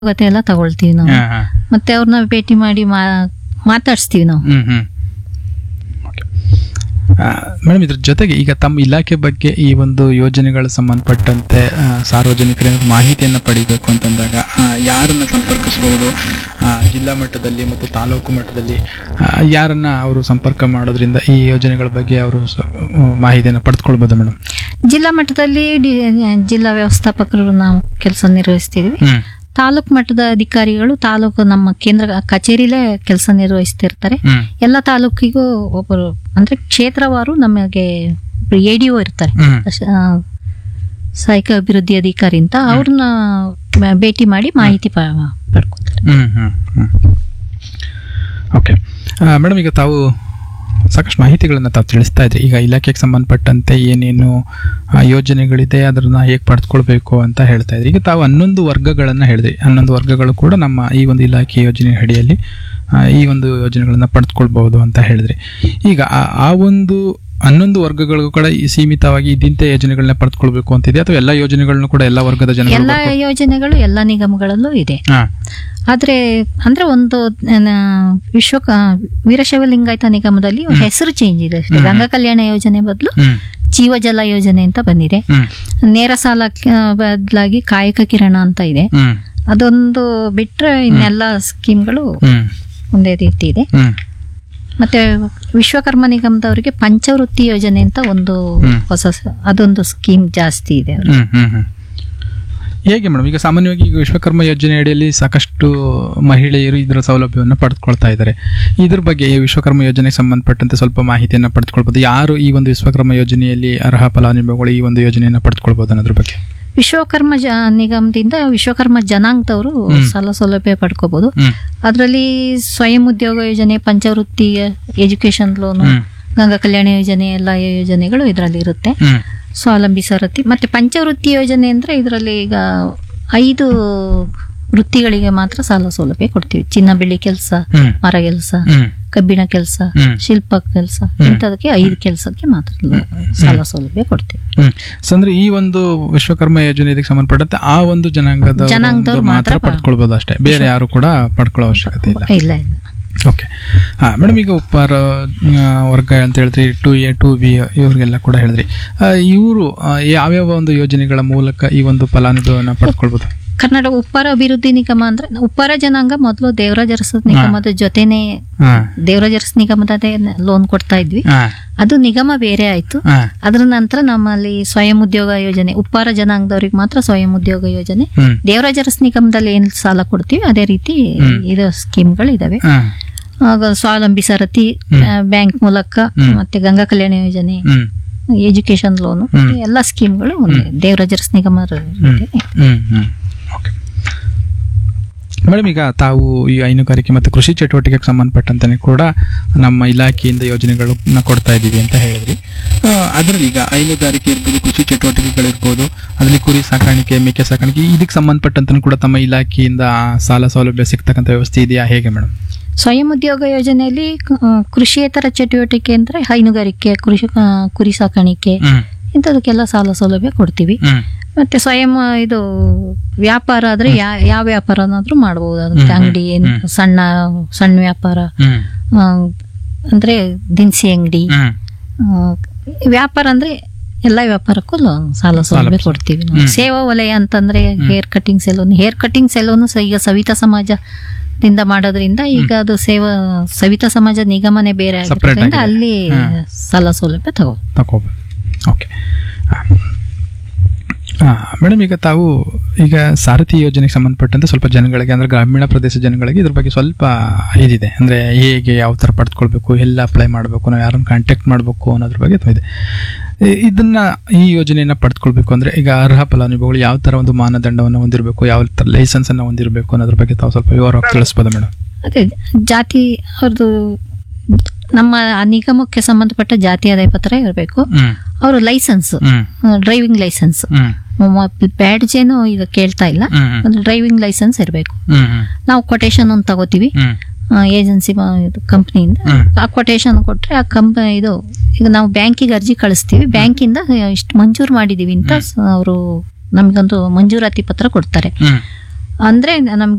ಜೊತೆ ಎಲ್ಲ ತಗೊಳ್ತೀವಿ ನಾವು ಹಾ, ಹಾ. ಮತ್ತೆ ಅವ್ರನ್ನ ಭೇಟಿ ಮಾಡಿ ಮಾ ಮಾತಾಡಿಸ್ತೀವಿ ನಾವು ಹ್ಮ್ ಹ್ಮ್ ಓಕೆ ಮೇಡಮ್ ಇದ್ರ ಜೊತೆಗೆ ಈಗ ತಮ್ಮ ಇಲಾಖೆ ಬಗ್ಗೆ ಈ ಒಂದು ಯೋಜನೆಗಳ ಸಂಬಂಧಪಟ್ಟಂತೆ ಆ, ಸಾರ್ವಜನಿಕರಿಂದ ಮಾಹಿತಿಯನ್ನು ಪಡಿಬೇಕು ಅಂತಂದಾಗ ಆ, ಯಾರನ್ನ ಸಂಪರ್ಕಿಸಬಹುದು ಆ, ಜಿಲ್ಲಾ ಮಟ್ಟದಲ್ಲಿ ಮತ್ತು ತಾಲೂಕು ಮಟ್ಟದಲ್ಲಿ ಆ, ಯಾರನ್ನ ಅವರು ಸಂಪರ್ಕ ಮಾಡೋದ್ರಿಂದ ಈ ಯೋಜನೆಗಳ ಬಗ್ಗೆ ಅವರು ಸ- ಮಾಹಿತಿಯನ್ನು ಪಡೆದುಕೊಳ್ಬೋದು ಮೇಡಮ್ ಜಿಲ್ಲಾ ಮಟ್ಟದಲ್ಲಿ ಡಿ- ಜಿಲ್ಲಾ ವ್ಯವಸ್ಥಾಪಕರು ನಾವು ಕೆಲಸ ನಿರ್ವಹಿಸ್ತಿದ್ವಿ ಹ್ಮ್ ತಾಲೂಕು ಮಟ್ಟದ ಅಧಿಕಾರಿಗಳು ತಾಲೂಕು ನಮ್ಮ ಕೇಂದ್ರ ಕಚೇರಿಲೇ ಕೆಲಸ ನಿರ್ವಹಿಸ್ತಿರ್ತಾರೆ ಹ್ಮ್ ಎಲ್ಲ ತಾಲೂಕಿಗೂ ಒಬ್ಬರು ಅಂದ್ರೆ ಕ್ಷೇತ್ರವಾರು ನಮಗೆ ಎ ಡಿ ಒ ಇರ್ತಾರೆ ಹ್ಮ್ ಅಶ್- ಆ, ಸಹಾಯಕ ಅಭಿವೃದ್ಧಿ ಅಧಿಕಾರಿ ಅಂತ ಅವ್ರನ್ನ ಮ- ಭೇಟಿ ಮಾಡಿ ಮಾಹಿತಿ ಪ- ಪಡ್ಕೊತಾರೆ ಹ್ಮ್ ಹ್ಮ್ ಹ್ಮ್ ಓಕೆ ಮೇಡಮ್ ಈಗ ತಾವು ಸಾಕಷ್ಟು ಮಾಹಿತಿಗಳನ್ನು ತಾವು ತಿಳಿಸ್ತಾ ಇದ್ರಿ ಈಗ ಇಲಾಖೆಗೆ ಸಂಬಂಧಪಟ್ಟಂತೆ ಏನೇನು ಆ, ಯೋಜನೆಗಳಿದೆ ಅದನ್ನ ಹೇಗೆ ಪಡೆದುಕೊಳ್ಬೇಕು ಅಂತ ಹೇಳ್ತಾ ಇದ್ರಿ ಈಗ ತಾವು ಹನ್ನೊಂದು ವರ್ಗಗಳನ್ನು ಹೇಳಿದ್ರಿ ಹನ್ನೊಂದು ವರ್ಗಗಳು ಕೂಡ ನಮ್ಮ ಈ ಒಂದು ಇಲಾಖೆ ಯೋಜನೆ ಅಡಿಯಲ್ಲಿ ಆ, ಈ ಒಂದು ಯೋಜನೆಗಳನ್ನ ಪಡೆದುಕೊಳ್ಬಹುದು ಅಂತ ಹೇಳಿದ್ರಿ ಈಗ ಆ- ಆ ಒಂದು ಹನ್ನೊಂದು ವರ್ಗಗಳಿಗೂ ಕೂಡ ಈ ಸೀಮಿತವಾಗಿ ಇದಿಂತೆ ಯೋಜನೆಗಳನ್ನ ಪಡೆದುಕೊಳ್ಬೇಕು ಅಂತಿದೆ ಅಥವಾ ಎಲ್ಲ ಯೋಜನೆಗಳನ್ನು ಕೂಡ ಎಲ್ಲ ವರ್ಗದ ಜನಗಳು ಎಲ್ಲ ಯೋಜನೆಗಳು ಎಲ್ಲ ನಿಗಮಗಳಲ್ಲೂ ಇದೆ ಹಾ ಆದ್ರೆ ಅಂದ್ರೆ ಒಂದು ಆ, ವಿಶ್ವ ಕ- ವೀರಶೈವ ಲಿಂಗಾಯತ ನಿಗಮದಲ್ಲಿ ಹೆಸರು ಚೇಂಜ್ ಇದೆ ಅಷ್ಟೇ ಗಂಗಾ ಕಲ್ಯಾಣ ಯೋಜನೆ ಬದಲು ಹ್ಮ್ ಜೀವಜಲ ಯೋಜನೆ ಅಂತ ಬಂದಿದೆ ಹ್ಮ್ ನೇರ ಸಾಲ ಬದಲಾಗಿ ಕಾಯಕ ಕಿರಣ ಅಂತ ಇದೆ ಹ್ಮ್ ಅದೊಂದು ಬಿಟ್ರೆ ಇನ್ನೆಲ್ಲ ಸ್ಕೀಮ್ಗಳು ಹ್ಮ್ ಒಂದೇ ರೀತಿ ಇದೆ ಹ್ಮ್ ಮತ್ತೆ ವಿಶ್ವಕರ್ಮ ನಿಗಮದವರಿಗೆ ಪಂಚವೃತ್ತಿ ಯೋಜನೆ ಅಂತ ಒಂದು ಹ್ಮ್. ಹೊಸ ಸ- ಅದೊಂದು ಸ್ಕೀಮ್ ಜಾಸ್ತಿ ಇದೆ ಅವ್ರಿಗೆ. ಹ್ಮ್ ಹ್ಮ್ ಹ್ಮ್ ಹೇಗೆ ಮೇಡಮ್ ಈಗ ಸಾಮಾನ್ಯವಾಗಿ ಈಗ ವಿಶ್ವಕರ್ಮ ಯೋಜನೆ ಅಡಿಯಲ್ಲಿ ಸಾಕಷ್ಟು ಮಹಿಳೆಯರು ಇದರ ಸೌಲಭ್ಯವನ್ನು ಪಡೆದುಕೊಳ್ತಾ ಇದ್ದಾರೆ ಇದ್ರ ಬಗ್ಗೆ ಈ ವಿಶ್ವಕರ್ಮ ಯೋಜನೆಗೆ ಸಂಬಂಧಪಟ್ಟಂತೆ ಸ್ವಲ್ಪ ಮಾಹಿತಿಯನ್ನು ಪಡೆದುಕೊಳ್ಬೋದು ಯಾರು ಈ ಒಂದು ವಿಶ್ವಕರ್ಮ ಯೋಜನೆಯಲ್ಲಿ ಅರ್ಹ ಫಲಾನುಭವಿಗಳು ಈ ಒಂದು ಯೋಜನೆಯನ್ನು ಪಡೆದುಕೊಳ್ಬೋದು ಅನ್ನೋದ್ರ ಬಗ್ಗೆ ವಿಶ್ವಕರ್ಮ ಜ ನಿಗಮದಿಂದ ವಿಶ್ವಕರ್ಮ ಜನಾಂಗದವರು ಸಾಲ ಸೌಲಭ್ಯ ಪಡ್ಕೋಬಹುದು ಹ್ಮ್ ಅದರಲ್ಲಿ ಸ್ವಯಂ ಉದ್ಯೋಗ ಯೋಜನೆ ಪಂಚವೃತ್ತಿ ಎಜುಕೇಶನ್ ಲೋನು ಹ್ಮ್ ಗಂಗಾ ಕಲ್ಯಾಣ ಯೋಜನೆ ಎಲ್ಲ ಯೋಜನೆಗಳು ಇದರಲ್ಲಿ ಇರುತ್ತೆ ಹ್ಮ್ ಸ್ವಾವಲಂಬಿ ಸರತಿ ಮತ್ತೆ ಪಂಚವೃತ್ತಿ ಯೋಜನೆ ಅಂದ್ರೆ ಇದರಲ್ಲಿ ಈಗ ಐದು ವೃತ್ತಿಗಳಿಗೆ ಮಾತ್ರ ಸಾಲ ಸೌಲಭ್ಯ ಕೊಡ್ತೀವಿ ಚಿನ್ನ ಬೆಳ್ಳಿ ಕೆಲಸ ಹ್ಮ್ ಮರ ಕೆಲಸ ಹ್ಮ್ ಕಬ್ಬಿಣ ಕೆಲಸ ಹ್ಮ್ ಶಿಲ್ಪ ಕೆಲಸ ಇಂಥದಕ್ಕೆ ಐದು ಕೆಲಸಕ್ಕೆ ಮಾತ್ರ ಸಾಲ ಸೌಲಭ್ಯ ಕೊಡ್ತೀವಿ ಹ್ಮ್ ಸೊ ಅಂದ್ರೆ ಈ ಒಂದು ವಿಶ್ವಕರ್ಮ ಯೋಜನೆ ಇದಕ್ಕೆ ಸಂಬಂಧಪಟ್ಟಂತೆ ಆ ಒಂದು ಜನಾಂಗದ ಜನಾಂಗದವ್ರು ಮಾತ್ರ ಮಾತ್ರ ಪಡ್ಕೊಳ್ಬೋದು ಅಷ್ಟೇ ಬೇರೆ ಯಾರು ಕೂಡ ಪಡ್ಕೊಳ್ಳೋ ಅವಶ್ಯಕತೆ ಇಲ್ಲ ಇಲ್ಲ ಇಲ್ಲ ಓಕೆ ಹಾಂ ಮೇಡಮ್ ಈಗ ಉಪ್ಪಾರ ಆ, ವರ್ಗ ಅಂತ ಹೇಳಿದ್ರಿ ಟು ಎ ಟು ಬಿ ಇವ್ರಿಗೆಲ್ಲ ಕೂಡ ಹೇಳಿದ್ರಿ ಇವರು ಯಾವ್ಯಾವ ಒಂದು ಯೋಜನೆಗಳ ಮೂಲಕ ಈ ಒಂದು ಫಲಾನುಭವಿಯನ್ನು ಪಡ್ಕೊಳ್ಬೋದು ಕರ್ನಾಟಕ ಉಪ್ಪಾರ ಅಭಿವೃದ್ಧಿ ನಿಗಮ ಅಂದ್ರೆ ಉಪ್ಪಾರ ಜನಾಂಗ ಮೊದಲು ದೇವರಾಜ ಅರಸು ನಿಗಮದ ಜೊತೆನೆ ಹಾಂ ದೇವರಾಜ ಅರಸು ನಿಗಮದದೇ ಲೋನ್ ಕೊಡ್ತಾ ಇದ್ವಿ ಹಾಂ ಅದು ನಿಗಮ ಬೇರೆ ಆಯ್ತು ಹಾಂ ಅದ್ರ ನಂತರ ನಮ್ಮಲ್ಲಿ ಸ್ವಯಂ ಉದ್ಯೋಗ ಯೋಜನೆ ಉಪ್ಪಾರ ಜನಾಂಗದವ್ರಿಗೆ ಮಾತ್ರ ಸ್ವಯಂ ಉದ್ಯೋಗ ಯೋಜನೆ ಹ್ಮ್ ದೇವರಾಜ ಅರಸು ನಿಗಮದಲ್ಲಿ ಏನ್ ಸಾಲ ಕೊಡ್ತೀವಿ ಅದೇ ರೀತಿ ಇರೋ ಸ್ಕೀಮ್ಗಳು ಇದಾವೆ ಹಾಂ ಆಗ ಸ್ವಾವಲಂಬಿ ಸರತಿ ಬ್ಯಾಂಕ್ ಮೂಲಕ ಮತ್ತೆ ಗಂಗಾ ಕಲ್ಯಾಣ ಯೋಜನೆ ಹ್ಮ್ ಎಜುಕೇಶನ್ ಲೋನು ಎಲ್ಲ ಸ್ಕೀಮ್ಗಳು ಒಂದೇ ದೇವರಾಜ ಅರಸು ನಿಗಮ ಹ್ಮ್ ಹ್ಮ್ ಓಕೆ ಮೇಡಮ್ ಈಗ ತಾವು ಈ ಹೈನುಗಾರಿಕೆ ಮತ್ತು ಕೃಷಿ ಚಟುವಟಿಕೆಗೆ ಸಂಬಂಧಪಟ್ಟಂತೆ ಕೂಡ ನಮ್ಮ ಇಲಾಖೆಯಿಂದ ಯೋಜನೆಗಳನ್ನ ಕೊಡ್ತಾ ಇದ್ದೀವಿ ಅಂತ ಹೇಳಿದ್ರಿ ಆ, ಅದರಲ್ಲಿ ಈಗ ಹೈನುಗಾರಿಕೆ ಇರ್ಬೋದು ಕೃಷಿ ಚಟುವಟಿಕೆಗಳಿರ್ಬೋದು ಅದರಲ್ಲಿ ಕುರಿ ಸಾಕಾಣಿಕೆ ಮೇಕೆ ಸಾಕಾಣಿಕೆ ಇದಕ್ಕೆ ಸಂಬಂಧಪಟ್ಟಂತೆ ಕೂಡ ತಮ್ಮ ಇಲಾಖೆಯಿಂದ ಸಾಲ ಸೌಲಭ್ಯ ಸಿಗ್ತಕ್ಕಂಥ ವ್ಯವಸ್ಥೆ ಇದೆಯಾ ಹೇಗೆ ಮೇಡಮ್ ಸ್ವಯಂ ಉದ್ಯೋಗ ಯೋಜನೆಯಲ್ಲಿ ಆ, ಕೃಷಿಯೇತರ ಚಟುವಟಿಕೆ ಅಂದ್ರೆ ಹೈನುಗಾರಿಕೆ ಕೃಷಿ ಆ, ಕುರಿ ಸಾಕಾಣಿಕೆ ಹ್ಮ್ ಇಂಥದಕ್ಕೆಲ್ಲ ಸಾಲ ಸೌಲಭ್ಯ ಕೊಡ್ತೀವಿ ಹ್ಮ್ ಮತ್ತೆ ಸ್ವಯಂ ಇದು ವ್ಯಾಪಾರ ಆದ್ರೆ ಯಾ- ಯಾವ ವ್ಯಾಪಾರನಾದ್ರೂ ಮಾಡಬಹುದು ಅದಕ್ಕೆ ಅಂಗಡಿ ಏನ್ ಸಣ್ಣ ಸಣ್ಣ ವ್ಯಾಪಾರ ಹ್ಮ್ ಆ, ಅಂದ್ರೆ ದಿನಸಿ ಅಂಗಡಿ ಹ್ಮ್ ಆ, ವ್ಯಾಪಾರ ಅಂದ್ರೆ ಎಲ್ಲ ವ್ಯಾಪಾರಕ್ಕೂ ಲೋನ್ ಸಾಲ ಸೌಲಭ್ಯ ಕೊಡ್ತೀವಿ ನಾವು. ಸೇವಾ ವಲಯ ಅಂತಂದ್ರೆ hair cutting salon hair cutting salon ಈಗ ಸವಿತಾ ಸಮಾಜದಿಂದ ಮಾಡೋದ್ರಿಂದ ಈಗ ಅದು ಸೇವಾ ಸವಿತಾ ಸಮಾಜ ನಿಗಮನೇ ಬೇರೆ ಆಗಿರೋದ್ರಿಂದ ಆಗಿದೆ. ಅಲ್ಲಿ ಸಾಲ ಸೌಲಭ್ಯ ತಗೋ ತಗೋಬೋದು ಓಕೆ ಮೇಡಮ್ ಈಗ ತಾವು ಈಗ ಸಾರಥಿ ಯೋಜನೆಗೆ ಸಂಬಂಧಪಟ್ಟಂತೆ ಸ್ವಲ್ಪ ಜನಗಳಿಗೆ ಅಂದ್ರೆ ಗ್ರಾಮೀಣ ಪ್ರದೇಶ ಜನಗಳಿಗೆ ಇದ್ರ ಬಗ್ಗೆ ಸ್ವಲ್ಪ ಇದಿದೆ ಅಂದ್ರೆ ಹೇಗೆ ಯಾವ ಥರ ಪಡೆದುಕೊಳ್ಬೇಕು ಎಲ್ಲ ಅಪ್ಲೈ ಮಾಡಬೇಕು ನಾವು ಯಾರನ್ನು ಕಾಂಟ್ಯಾಕ್ಟ್ ಮಾಡಬೇಕು ಅನ್ನೋದ್ರ ಬಗ್ಗೆ ತುಂಬ ಇದೆ ಇ- ಇದನ್ನ ಈ ಯೋಜನೆಯನ್ನ ಪಡೆದುಕೊಳ್ಬೇಕು ಅಂದ್ರೆ ಈಗ ಅರ್ಹ ಫಲಾನುಭವಿಗಳು ಯಾವ ಥರ ಒಂದು ಮಾನದಂಡವನ್ನು ಹೊಂದಿರಬೇಕು ಯಾವ ಥರ ಲೈಸೆನ್ಸ್ ಅನ್ನು ಹೊಂದಿರಬೇಕು ಅನ್ನೋದ್ರ ಬಗ್ಗೆ ತಾವು ಸ್ವಲ್ಪ ವಿವರವಾಗಿ ತಿಳಿಸ್ಬೋದು ಮೇಡಮ್ ಅದೇ ಜಾತಿ ಅವ್ರದ್ದು ನಮ್ಮ ಆ ನಿಗಮಕ್ಕೆ ಸಂಬಂಧಪಟ್ಟ ಜಾತಿ ಆದಾಯ ಪತ್ರ ಇರಬೇಕು ಹ್ಮ್ ಅವರು ಲೈಸೆನ್ಸ್ ಹ್ಮ್ ಡ್ರೈವಿಂಗ್ ಲೈಸೆನ್ಸ್ ಹ್ಮ್ ಬ್ಯಾಡ್ಜ್ ಏನು ಈಗ ಕೇಳ್ತಾ ಇಲ್ಲ ಹ್ಮ್ ಹ್ಮ್ ಒಂದು ಡ್ರೈವಿಂಗ್ ಲೈಸೆನ್ಸ್ ಇರಬೇಕು ಹ್ಮ್ ಹ್ಮ್ ನಾವು ಕೊಟೇಶನ್ ಒಂದು ತಗೋತೀವಿ ಹ್ಮ್ ಏಜೆನ್ಸಿ ಕಂಪ್ನಿಯಿಂದ ಹ್ಮ್. ಆ ಕೊಟೇಶನ್ ಕೊಟ್ರೆ ಆ ಕಂಪ ಇದು ಈಗ ನಾವು ಬ್ಯಾಂಕಿಗೆ ಅರ್ಜಿ ಕಳಿಸ್ತೀವಿ ಬ್ಯಾಂಕಿಂದ ಇಷ್ಟು ಮಂಜೂರು ಮಾಡಿದೀವಿ ಅಂತ ಅವರು ನಮಗೊಂದು ಮಂಜೂರಾತಿ ಪತ್ರ ಕೊಡ್ತಾರೆ ಹ್ಮ್ ಅಂದ್ರೆ ನಮ್ಗೆ